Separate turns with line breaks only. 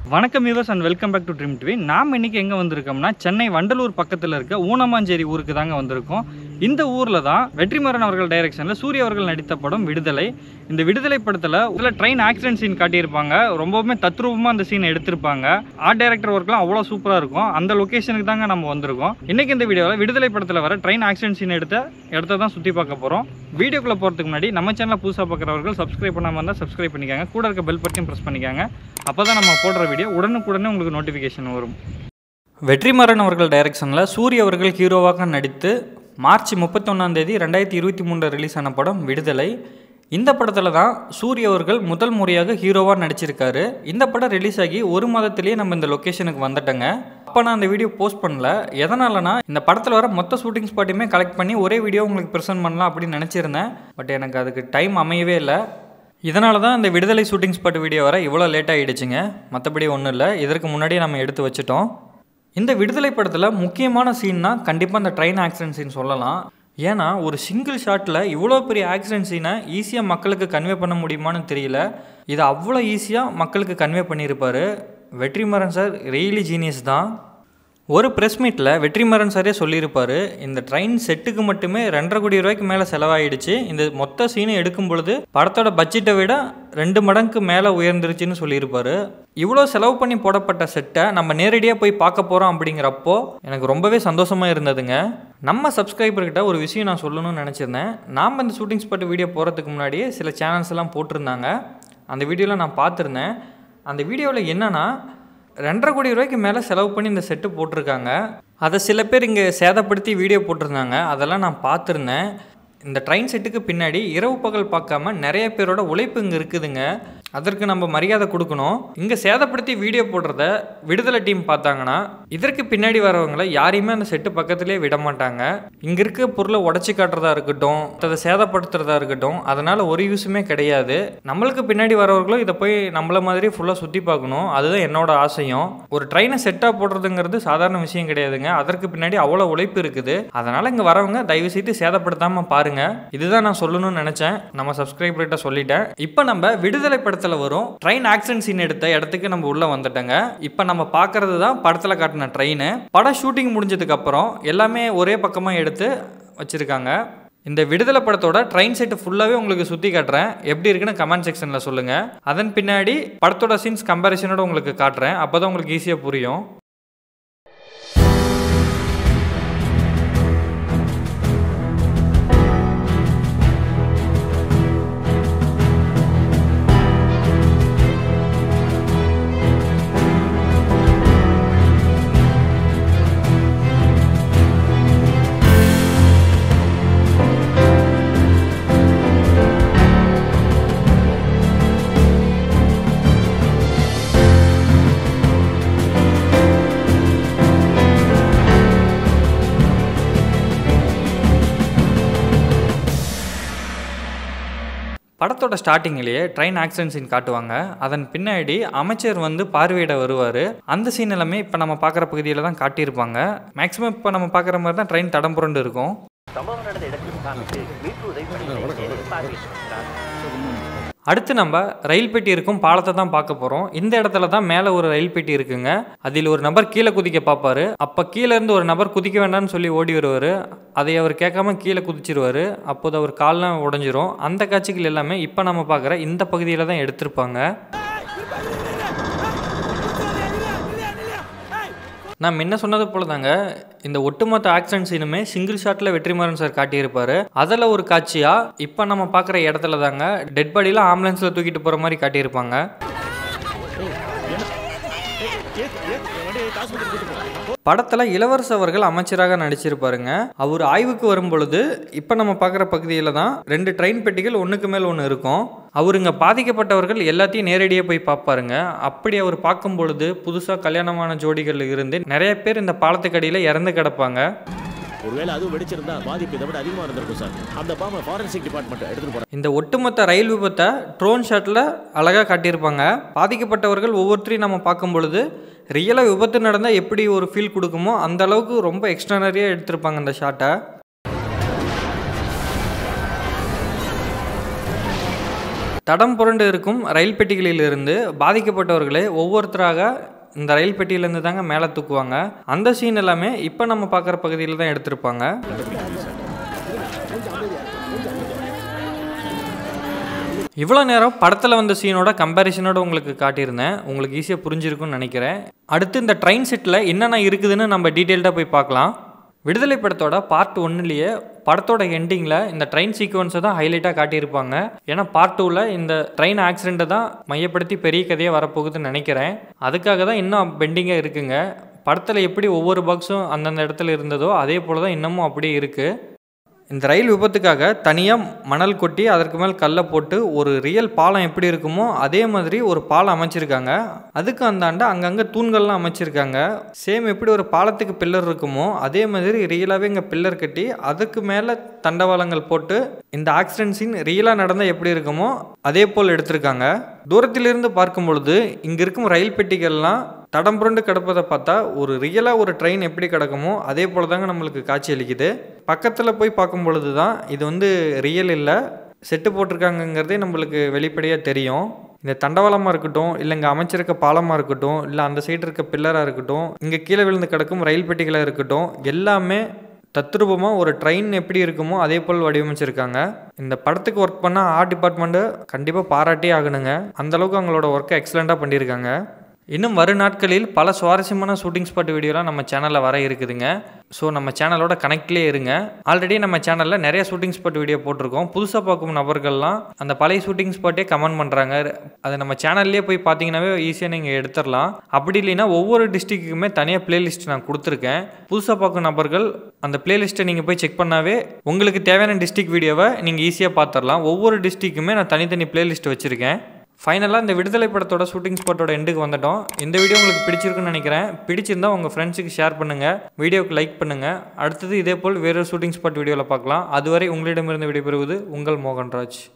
வணக்கம் viewers and welcome back to dream TV நாம் இன்னைக்கு எங்கே வந்திருக்கோம்னா சென்னை வண்டலூர் பக்கத்தில் இருக்க ஊனமாஞ்சேரி ஊருக்கு தாங்க வந்திருக்கோம் இந்த ஊரில் தான் வெற்றிமாறன் அவர்கள் டைரக்ஷனில் சூரிய அவர்கள் நடித்த படம் விடுதலை இந்த விடுதலை படத்தில் இதில் ட்ரெயின் ஆக்சிடென்ட் சீன் காட்டியிருப்பாங்க ரொம்பவுமே தத்ரூபமாக அந்த சீனை எடுத்திருப்பாங்க ஆர்ட் டைரக்டர் ஒர்க்லாம் அவ்வளோ சூப்பராக இருக்கும் அந்த லொக்கேஷனுக்கு தாங்க நம்ம வந்திருக்கோம் இன்னைக்கு இந்த வீடியோவில் விடுதலை படத்தில் வர ட்ரெயின் ஆக்சிடென்ட் சீன் எடுத்த இடத்த தான் சுற்றி பார்க்க போகிறோம் வீடியோக்குள்ளே போகிறதுக்கு முன்னாடி நம்ம சேனலை புதுசாக பார்க்குறவர்கள் சப்ஸ்கிரைப் பண்ணாமல் இருந்தால் சப்ஸ்கிரைப் பண்ணிக்காங்க கூட இருக்க பெல் பட்டன் ப்ரெஸ் பண்ணிக்காங்க அப்போ தான் நம்ம போடுற வீடியோ உடனுக்குடனே உங்களுக்கு நோட்டிஃபிகேஷன் வரும் வெற்றிமாறன் அவர்கள் டைரக்ஷனில் சூரிய அவர்கள் ஹீரோவாக நடித்து மார்ச் முப்பத்தொன்னாம் தேதி ரெண்டாயிரத்தி இருபத்தி மூணில் ரிலீஸ் ஆன படம் விடுதலை இந்த படத்தில் தான் சூரிய அவர்கள் முதல் முறையாக ஹீரோவாக நடிச்சிருக்காரு இந்த படம் ரிலீஸ் ஆகி ஒரு மாதத்திலேயே நம்ம இந்த லொக்கேஷனுக்கு வந்துட்டோங்க அப்போ நான் அந்த வீடியோ போஸ்ட் பண்ணல எதனாலனா இந்த படத்தில் வர மொத்த ஷூட்டிங் ஸ்பாட்டையுமே கலெக்ட் பண்ணி ஒரே வீடியோ உங்களுக்கு ப்ரெசென்ட் பண்ணலாம் அப்படின்னு நினச்சிருந்தேன் பட் எனக்கு அதுக்கு டைம் அமையவே இல்லை இதனால தான் இந்த விடுதலை ஷூட்டிங் ஸ்பாட் வீடியோ வர இவ்வளோ லேட் ஆகிடுச்சுங்க மற்றபடி ஒன்றும் இல்லை இதற்கு முன்னாடியே நம்ம எடுத்து வச்சுட்டோம் இந்த விடுதலை படத்தில் முக்கியமான சீன்னா கண்டிப்பாக இந்த ட்ரெயின் ஆக்சிடென்ட் சீன் சொல்லலாம் ஏன்னா ஒரு சிங்கிள் ஷாட்டில் இவ்வளோ பெரிய ஆக்சிடென்ட் சீனை ஈஸியாக மக்களுக்கு கன்வே பண்ண முடியுமான்னு தெரியல இதை அவ்வளோ ஈஸியாக மக்களுக்கு கன்வே பண்ணியிருப்பார் வெற்றிமாறன் சார் ரியலி ஜீனியஸ் தான் ஒரு ப்ரெஸ் மீட்டில் வெற்றிமாறன் சாரே சொல்லியிருப்பார் இந்த ட்ரெயின் செட்டுக்கு மட்டுமே ரெண்டரை கோடி ரூபாய்க்கு மேலே செலவாயிடுச்சு இந்த மொத்த சீனை எடுக்கும் பொழுது படத்தோட பட்ஜெட்டை விட ரெண்டு மடங்கு மேலே உயர்ந்துருச்சுன்னு சொல்லியிருப்பார் இவ்வளோ செலவு பண்ணி போடப்பட்ட செட்டை நம்ம நேரடியாக போய் பார்க்க போகிறோம் அப்படிங்கிறப்போ எனக்கு ரொம்பவே சந்தோஷமாக இருந்ததுங்க நம்ம சப்ஸ்கிரைபர்கிட்ட ஒரு விஷயம் நான் சொல்லணும்னு நினச்சிருந்தேன் நாம் இந்த ஷூட்டிங் ஸ்பாட் வீடியோ போகிறதுக்கு முன்னாடியே சில சேனல்ஸ் எல்லாம் போட்டிருந்தாங்க அந்த வீடியோவில் நான் பார்த்துருந்தேன் அந்த வீடியோவில் என்னென்னா ரெண்டரை கோடி ரூபாய்க்கு மேலே செலவு பண்ணி இந்த செட்டு போட்டிருக்காங்க அதை சில பேர் இங்கே சேதப்படுத்தி வீடியோ போட்டிருந்தாங்க அதெல்லாம் நான் பார்த்துருந்தேன் இந்த ட்ரெயின் செட்டுக்கு பின்னாடி இரவு பகல் பார்க்காம நிறைய பேரோட உழைப்பு இங்கே இருக்குதுங்க அதற்கு நம்ம மரியாதை கொடுக்கணும் இங்கே சேதப்படுத்தி வீடியோ போடுறத விடுதலை டீம் பார்த்தாங்கன்னா இதற்கு பின்னாடி வரவங்களை யாரையுமே அந்த செட்டு பக்கத்துலேயே விட மாட்டாங்க இங்கே இருக்க பொருளை உடச்சி காட்டுறதா இருக்கட்டும் அதை சேதப்படுத்துறதா இருக்கட்டும் அதனால் ஒரு யூஸுமே கிடையாது நம்மளுக்கு பின்னாடி வரவர்களும் இதை போய் நம்மள மாதிரி ஃபுல்லாக சுற்றி பார்க்கணும் அதுதான் என்னோட ஆசையும் ஒரு ட்ரெயினை செட்டாக போடுறதுங்கிறது சாதாரண விஷயம் கிடையாதுங்க அதற்கு பின்னாடி அவ்வளோ உழைப்பு இருக்குது அதனால் இங்கே வரவங்க தயவு செய்து சேதப்படுத்தாமல் பாருங்க இதுதான் நான் சொல்லணும்னு நினச்சேன் நம்ம சப்ஸ்கிரைபர்கிட்ட சொல்லிட்டேன் இப்போ நம்ம விடுதலை படத்தில் வரும் ட்ரெயின் ஆக்சிடென்ட் சீன் எடுத்த இடத்துக்கு நம்ம உள்ளே வந்துட்டோங்க இப்போ நம்ம பார்க்கறது தான் படத்தில் காட்டின ட்ரெயின் படம் ஷூட்டிங் முடிஞ்சதுக்கு அப்புறம் எல்லாமே ஒரே பக்கமாக எடுத்து வச்சுருக்காங்க இந்த விடுதலை படத்தோட ட்ரெயின் செட்டு ஃபுல்லாகவே உங்களுக்கு சுற்றி காட்டுறேன் எப்படி இருக்குன்னு கமெண்ட் செக்ஷனில் சொல்லுங்கள் அதன் பின்னாடி படத்தோட சீன்ஸ் கம்பேரிசனோட உங்களுக்கு காட்டுறேன் அப்போ தான் உங்களுக்கு ஈஸியாக புரியும் படத்தோட ஸ்டார்டிங்லேயே ட்ரெயின் ஆக்சிடென்ட் சீன் காட்டுவாங்க அதன் பின்னாடி அமைச்சர் வந்து பார்வையிட வருவார் அந்த சீன் எல்லாமே இப்போ நம்ம பார்க்குற பகுதியில் தான் காட்டியிருப்பாங்க மேக்ஸிமம் இப்போ நம்ம பார்க்குற மாதிரி தான் ட்ரெயின் தடம் புரண்டு இருக்கும்
சம்பவம் நடந்த இடத்தில் காமித்து மீட்பு உதவி பார்வையிட்டார்
அடுத்து நம்ம ரயில் பெட்டி இருக்கும் பாலத்தை தான் பார்க்க போகிறோம் இந்த இடத்துல தான் மேலே ஒரு ரயில் பெட்டி இருக்குங்க அதில் ஒரு நபர் கீழே குதிக்க பார்ப்பாரு அப்போ கீழே இருந்து ஒரு நபர் குதிக்க வேண்டாம்னு சொல்லி ஓடி வருவார் அதை அவர் கேட்காம கீழே குதிச்சிருவார் அப்போது அவர் கால்லாம் உடஞ்சிரும் அந்த காட்சிகள் எல்லாமே இப்போ நம்ம பார்க்குற இந்த பகுதியில் தான் எடுத்திருப்பாங்க நான் முன்ன சொன்னது போல தாங்க இந்த ஒட்டுமொத்த ஆக்சிடென்ட் சீனுமே சிங்கிள் ஷாட்டில் வெற்றிமாறன் சார் காட்டியிருப்பார் அதில் ஒரு காட்சியாக இப்போ நம்ம பார்க்குற இடத்துல தாங்க டெட் பாடியில் ஆம்புலன்ஸில் தூக்கிட்டு போகிற மாதிரி காட்டியிருப்பாங்க படத்தில் இளவரசு அவர்கள் அமைச்சராக நடிச்சிருப்பாருங்க அவர் ஆய்வுக்கு வரும் பொழுது இப்போ நம்ம பார்க்குற பகுதியில் தான் ரெண்டு ட்ரெயின் பெட்டிகள் ஒன்றுக்கு மேல் ஒன்று இருக்கும் அவர் இங்கே பாதிக்கப்பட்டவர்கள் எல்லாத்தையும் நேரடியாக போய் பார்ப்பாருங்க அப்படி அவர் பார்க்கும் பொழுது புதுசாக கல்யாணமான ஜோடிகள் இருந்து நிறைய பேர் இந்த பாலத்துக்கடியில் இறந்து கிடப்பாங்க
ஒருவேளை அதுவும் வெடிச்சிருந்தா பாதிப்பு இதை விட அதிகமாக இருந்திருக்கும் சார் அந்த பாம்பை ஃபாரன்சிக் டிபார்ட்மெண்ட் எடுத்துட்டு போறாங்க
இந்த ஒட்டுமொத்த ரயில் விபத்தை ட்ரோன் ஷாட்டில் அழகாக காட்டியிருப்பாங்க பாதிக்கப்பட்டவர்கள் ஒவ்வொருத்தரையும் நம்ம பார்க்கும் பொழுது ரியலாக விபத்து நடந்தால் எப்படி ஒரு ஃபீல் கொடுக்குமோ அந்த அளவுக்கு ரொம்ப எக்ஸ்ட்ரானரியாக எடுத்திருப்பாங்க அந்த ஷாட்டை தடம் புரண்டு இருக்கும் ரயில் பெட்டிகளிலிருந்து பாதிக்கப்பட்டவர்களை ஒவ்வொருத்தராக இந்த ரயில் பெட்டியிலேருந்து தாங்க மேலே தூக்குவாங்க அந்த சீன் எல்லாமே இப்போ நம்ம பார்க்குற பகுதியில் தான் எடுத்திருப்பாங்க இவ்வளோ நேரம் படத்தில் வந்த சீனோட கம்பேரிசனோட உங்களுக்கு காட்டியிருந்தேன் உங்களுக்கு ஈஸியாக புரிஞ்சிருக்கும்னு நினைக்கிறேன் அடுத்து இந்த ட்ரெயின் செட்டில் என்னென்ன இருக்குதுன்னு நம்ம டீட்டெயில்டாக போய் பார்க்கலாம் விடுதலை படத்தோட பார்ட் ஒன்னுலேயே படத்தோட எண்டிங்கில் இந்த ட்ரெயின் சீக்வன்ஸை தான் ஹைலைட்டாக காட்டியிருப்பாங்க ஏன்னா பார்ட் டூவில் இந்த ட்ரெயின் ஆக்சிடெண்ட்டை தான் மையப்படுத்தி பெரிய கதையாக வரப்போகுதுன்னு நினைக்கிறேன் அதுக்காக தான் இன்னும் பெண்டிங்காக இருக்குங்க படத்தில் எப்படி ஒவ்வொரு பாக்ஸும் அந்தந்த இடத்துல இருந்ததோ அதே போல் தான் இன்னமும் அப்படியே இருக்குது இந்த ரயில் விபத்துக்காக தனியாக மணல் கொட்டி அதற்கு மேல் கல்லை போட்டு ஒரு ரியல் பாலம் எப்படி இருக்குமோ அதே மாதிரி ஒரு பாலம் அமைச்சிருக்காங்க அதுக்கு அந்தாண்ட அங்கங்கே தூண்கள்லாம் அமைச்சிருக்காங்க சேம் எப்படி ஒரு பாலத்துக்கு பில்லர் இருக்குமோ அதே மாதிரி ரியலாகவே இங்கே பில்லர் கட்டி அதுக்கு மேலே தண்டவாளங்கள் போட்டு இந்த ஆக்சிடென்ட் சீன் ரியலாக நடந்தால் எப்படி இருக்குமோ அதே போல் எடுத்திருக்காங்க தூரத்திலிருந்து பார்க்கும் பொழுது இங்கே இருக்கும் ரயில் பெட்டிகள்லாம் தடம் புரண்டு கிடப்பதை பார்த்தா ஒரு ரியலாக ஒரு ட்ரெயின் எப்படி கிடக்குமோ அதே போல் தாங்க நம்மளுக்கு காட்சி அளிக்குது பக்கத்தில் போய் பார்க்கும் பொழுது தான் இது வந்து ரியல் இல்லை செட்டு போட்டிருக்காங்கங்கிறதே நம்மளுக்கு வெளிப்படையாக தெரியும் இந்த தண்டவாளமாக இருக்கட்டும் இல்லை இங்கே அமைச்சிருக்க பாலமாக இருக்கட்டும் இல்லை அந்த சைடு இருக்க பில்லராக இருக்கட்டும் இங்கே கீழே விழுந்து கிடக்கும் ரயில் பெட்டிகளாக இருக்கட்டும் எல்லாமே தத்ரூபமாக ஒரு ட்ரெயின் எப்படி இருக்குமோ அதே போல் வடிவமைச்சிருக்காங்க இந்த படத்துக்கு ஒர்க் பண்ண ஆர்ட் டிபார்ட்மெண்ட்டு கண்டிப்பாக பாராட்டே ஆகணுங்க அந்தளவுக்கு அவங்களோட ஒர்க்கை எக்ஸலண்ட்டாக பண்ணியிருக்காங்க இன்னும் வரும் நாட்களில் பல சுவாரஸ்யமான ஷூட்டிங் ஸ்பாட் வீடியோலாம் நம்ம சேனலில் வர இருக்குதுங்க ஸோ நம்ம சேனலோட கனெக்ட்லேயே இருங்க ஆல்ரெடி நம்ம சேனலில் நிறைய ஷூட்டிங் ஸ்பாட் வீடியோ போட்டிருக்கோம் புதுசாக பார்க்கும் நபர்கள்லாம் அந்த பழைய ஷூட்டிங் ஸ்பாட்டே கமெண்ட் பண்ணுறாங்க அதை நம்ம சேனல்லே போய் பார்த்தீங்கன்னாவே ஈஸியாக நீங்கள் எடுத்துடலாம் அப்படி இல்லைன்னா ஒவ்வொரு டிஸ்ட்ரிக்ட்டுக்குமே தனியாக பிளேலிஸ்ட் நான் கொடுத்துருக்கேன் புதுசாக பார்க்கும் நபர்கள் அந்த பிளேலிஸ்ட்டை நீங்கள் போய் செக் பண்ணாவே உங்களுக்கு தேவையான டிஸ்ட்ரிக் வீடியோவை நீங்கள் ஈஸியாக பார்த்துடலாம் ஒவ்வொரு டிஸ்ட்ரிக்குமே நான் தனித்தனி பிளேலிஸ்ட் வச்சுருக்கேன் ஃபைனலாக இந்த விடுதலை படத்தோட ஷூட்டிங் ஸ்பாட்டோட எண்டுக்கு வந்துட்டோம் இந்த வீடியோ உங்களுக்கு பிடிச்சிருக்குன்னு நினைக்கிறேன் பிடிச்சிருந்தா உங்கள் ஃப்ரெண்ட்ஸுக்கு ஷேர் பண்ணுங்கள் வீடியோக்கு லைக் பண்ணுங்கள் அடுத்தது இதே போல் வேறு ஷூட்டிங் ஸ்பாட் வீடியோவில் பார்க்கலாம் அதுவரை உங்களிடமிருந்து விடைபெறுவது உங்கள் மோகன்ராஜ்